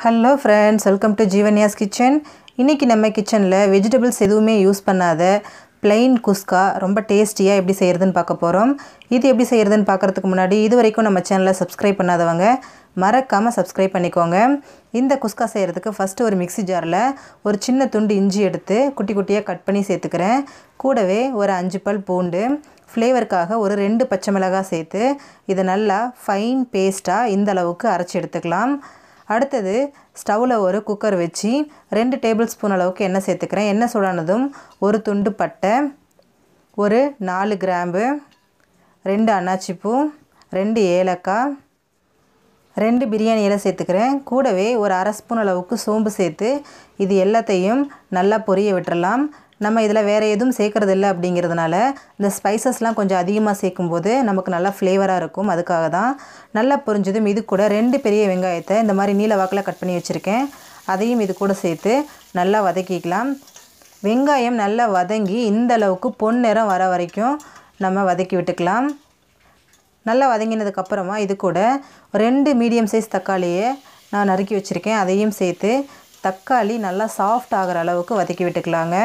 hello friends welcome to Jeevanya's kitchen இன்றைக்கி நம்ம கிச்சனில் வெஜிடபிள்ஸ் எதுவுமே யூஸ் பண்ணாத பிளெயின் குஸ்கா ரொம்ப டேஸ்டியாக எப்படி செய்கிறதுன்னு பார்க்க போகிறோம் இது எப்படி செய்கிறதுன்னு பார்க்குறதுக்கு முன்னாடி இது வரைக்கும் நம்ம சேனலை சப்ஸ்கிரைப் பண்ணாதவங்க மறக்காமல் சப்ஸ்கிரைப் பண்ணிக்கோங்க இந்த குஸ்கா செய்கிறதுக்கு ஃபஸ்ட்டு ஒரு மிக்ஸி ஜாரில் ஒரு சின்ன துண்டு இஞ்சி எடுத்து குட்டி குட்டியாக கட் பண்ணி சேர்த்துக்கிறேன் கூடவே ஒரு அஞ்சு பல் பூண்டு ஃப்ளேவருக்காக ஒரு ரெண்டு பச்சை மிளகாய் சேர்த்து இதை நல்லா ஃபைன் பேஸ்ட்டாக இந்த அளவுக்கு அரைச்சி எடுத்துக்கலாம் அடுத்தது ஸ்டவ்வில் ஒரு குக்கர் வச்சு ரெண்டு டேபிள் ஸ்பூன் அளவுக்கு எண்ணெய் சேர்த்துக்கிறேன் எண்ணெய் சூடானதும் ஒரு துண்டு பட்டை ஒரு நாலு கிராம்பு ரெண்டு அன்னாச்சிப்பூ ரெண்டு ஏலக்காய் ரெண்டு பிரியாணி இலை சேர்த்துக்கிறேன் கூடவே ஒரு அரை ஸ்பூன் அளவுக்கு சோம்பு சேர்த்து இது எல்லாத்தையும் நல்லா பொரிய விட்டுறலாம் நம்ம இதில் வேறு எதுவும் சேர்க்குறது இல்லை அப்படிங்கிறதுனால இந்த ஸ்பைசஸ்லாம் கொஞ்சம் அதிகமாக சேர்க்கும்போது நமக்கு நல்லா ஃப்ளேவராக இருக்கும் அதுக்காக தான் நல்லா பொரிஞ்சதும் இது கூட ரெண்டு பெரிய வெங்காயத்தை இந்த மாதிரி நீல வாக்கில் கட் பண்ணி வச்சுருக்கேன் அதையும் இது கூட சேர்த்து நல்லா வதக்கிக்கலாம் வெங்காயம் நல்லா வதங்கி இந்த அளவுக்கு பொன்னிறம் வர வரைக்கும் நம்ம வதக்கி விட்டுக்கலாம் நல்லா வதங்கினதுக்கப்புறமா இது கூட ரெண்டு மீடியம் சைஸ் தக்காளியை நான் நறுக்கி வச்சுருக்கேன் அதையும் சேர்த்து தக்காளி நல்லா சாஃப்ட் ஆகிற அளவுக்கு வதக்கி விட்டுக்கலாங்க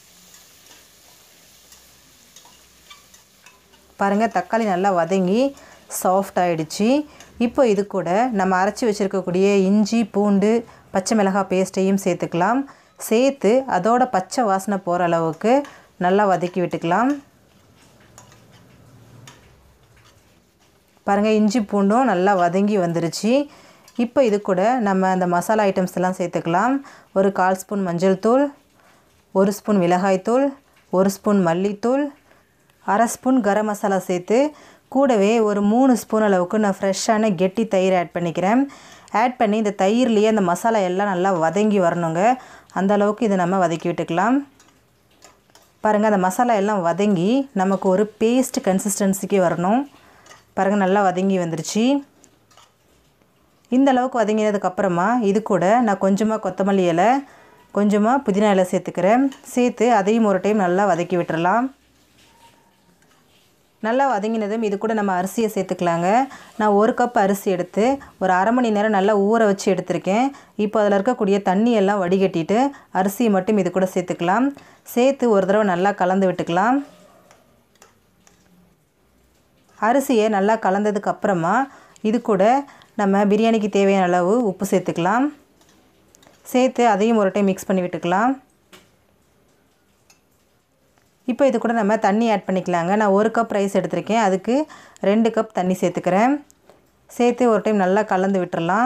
பாருங்கள் தக்காளி நல்லா வதங்கி சாஃப்ட் ஆகிடுச்சு இப்போ இது கூட நம்ம அரைச்சி வச்சுருக்கக்கூடிய இஞ்சி பூண்டு பச்சை மிளகாய் பேஸ்ட்டையும் சேர்த்துக்கலாம் சேர்த்து அதோட பச்சை வாசனை போகிற அளவுக்கு நல்லா வதக்கி விட்டுக்கலாம் பாருங்கள் இஞ்சி பூண்டும் நல்லா வதங்கி வந்துருச்சு இப்போ இது கூட நம்ம அந்த மசாலா ஐட்டம்ஸ் எல்லாம் சேர்த்துக்கலாம் ஒரு கால் ஸ்பூன் மஞ்சள் தூள் ஒரு ஸ்பூன் மிளகாய்த்தூள் ஒரு ஸ்பூன் மல்லித்தூள் அரை ஸ்பூன் கரம் மசாலா சேர்த்து கூடவே ஒரு மூணு ஸ்பூன் அளவுக்கு நான் ஃப்ரெஷ்ஷான கெட்டி தயிர் ஆட் பண்ணிக்கிறேன் ஆட் பண்ணி இந்த தயிர்லேயே அந்த மசாலா எல்லாம் நல்லா வதங்கி வரணுங்க அந்த அளவுக்கு இதை நம்ம வதக்கி விட்டுக்கலாம் பாருங்கள் அந்த மசாலா எல்லாம் வதங்கி நமக்கு ஒரு பேஸ்ட் கன்சிஸ்டன்சிக்கு வரணும் பாருங்கள் நல்லா வதங்கி வந்துருச்சு இந்த அளவுக்கு வதங்கினதுக்கப்புறமா இது கூட நான் கொஞ்சமாக கொத்தமல்லி இலை கொஞ்சமாக புதினா இலை சேர்த்துக்கிறேன் சேர்த்து அதையும் ஒரு டைம் நல்லா வதக்கி விட்டுறலாம் நல்லா வதங்கினதும் இது கூட நம்ம அரிசியை சேர்த்துக்கலாங்க நான் ஒரு கப் அரிசி எடுத்து ஒரு அரை மணி நேரம் நல்லா ஊற வச்சு எடுத்திருக்கேன் இப்போ அதில் இருக்கக்கூடிய தண்ணி எல்லாம் வடிகட்டிட்டு அரிசியை மட்டும் இது கூட சேர்த்துக்கலாம் சேர்த்து ஒரு தடவை நல்லா கலந்து விட்டுக்கலாம் அரிசியை நல்லா கலந்ததுக்கு அப்புறமா இது கூட நம்ம பிரியாணிக்கு தேவையான அளவு உப்பு சேர்த்துக்கலாம் சேர்த்து அதையும் ஒரு டைம் மிக்ஸ் பண்ணி விட்டுக்கலாம் இப்போ இது கூட நம்ம தண்ணி ஆட் பண்ணிக்கலாங்க நான் ஒரு கப் ரைஸ் எடுத்திருக்கேன் அதுக்கு ரெண்டு கப் தண்ணி சேர்த்துக்கிறேன் சேர்த்து ஒரு டைம் நல்லா கலந்து விட்டுறலாம்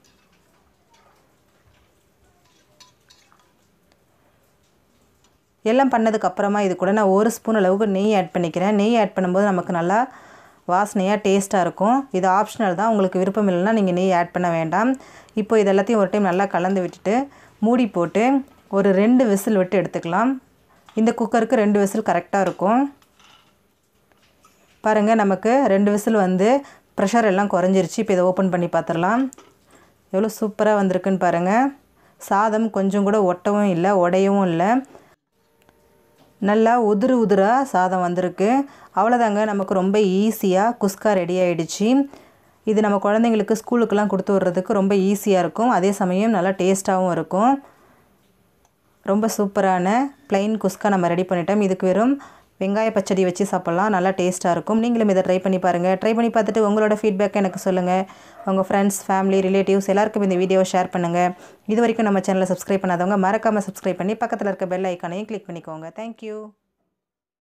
எல்லாம் பண்ணதுக்கப்புறமா இது கூட நான் ஒரு ஸ்பூன் அளவுக்கு நெய் ஆட் பண்ணிக்கிறேன் நெய் ஆட் பண்ணும்போது நமக்கு நல்லா வாசனையாக டேஸ்ட்டாக இருக்கும் இது ஆப்ஷனல் தான் உங்களுக்கு விருப்பம் இல்லைன்னா நீங்கள் நெய் ஆட் பண்ண வேண்டாம் இப்போ இது எல்லாத்தையும் ஒரு டைம் நல்லா கலந்து விட்டுட்டு மூடி போட்டு ஒரு ரெண்டு விசில் விட்டு எடுத்துக்கலாம் இந்த குக்கருக்கு ரெண்டு விசில் கரெக்டாக இருக்கும் பாருங்கள் நமக்கு ரெண்டு விசில் வந்து ப்ரெஷர் எல்லாம் குறைஞ்சிருச்சு இப்போ இதை ஓப்பன் பண்ணி பார்த்துடலாம் எவ்வளோ சூப்பராக வந்திருக்குன்னு பாருங்கள் சாதம் கொஞ்சம் கூட ஒட்டவும் இல்லை உடையவும் இல்லை நல்லா உதிரு உதிராக சாதம் வந்திருக்கு அவ்வளோதாங்க நமக்கு ரொம்ப ஈஸியாக குஸ்கா ரெடி ஆகிடுச்சு இது நம்ம குழந்தைங்களுக்கு ஸ்கூலுக்கெல்லாம் கொடுத்து விட்றதுக்கு ரொம்ப ஈஸியாக இருக்கும் அதே சமயம் நல்லா டேஸ்ட்டாகவும் இருக்கும் ரொம்ப சூப்பரான ப்ளைன் குஸ்கா நம்ம ரெடி பண்ணிட்டோம் இதுக்கு வெறும் வெங்காய பச்சடி வச்சு சாப்பிட்லாம் நல்லா டேஸ்ட்டாக இருக்கும் நீங்களும் இதை ட்ரை பண்ணி பாருங்கள் ட்ரை பண்ணி பார்த்துட்டு உங்களோட ஃபீட்பேக் எனக்கு சொல்லுங்கள் உங்கள் ஃப்ரெண்ட்ஸ் ஃபேமிலி ரிலேட்டிவ்ஸ் எல்லாருக்கும் இந்த வீடியோவை ஷேர் பண்ணுங்கள் இது வரைக்கும் நம்ம சேனலை சப்ஸ்கிரைப் பண்ணாதவங்க மறக்காமல் சப்ஸ்கிரைப் பண்ணி பக்கத்தில் இருக்க பெல் ஐக்கானையும் கிளிக் பண்ணிக்கோங்க தேங்க்யூ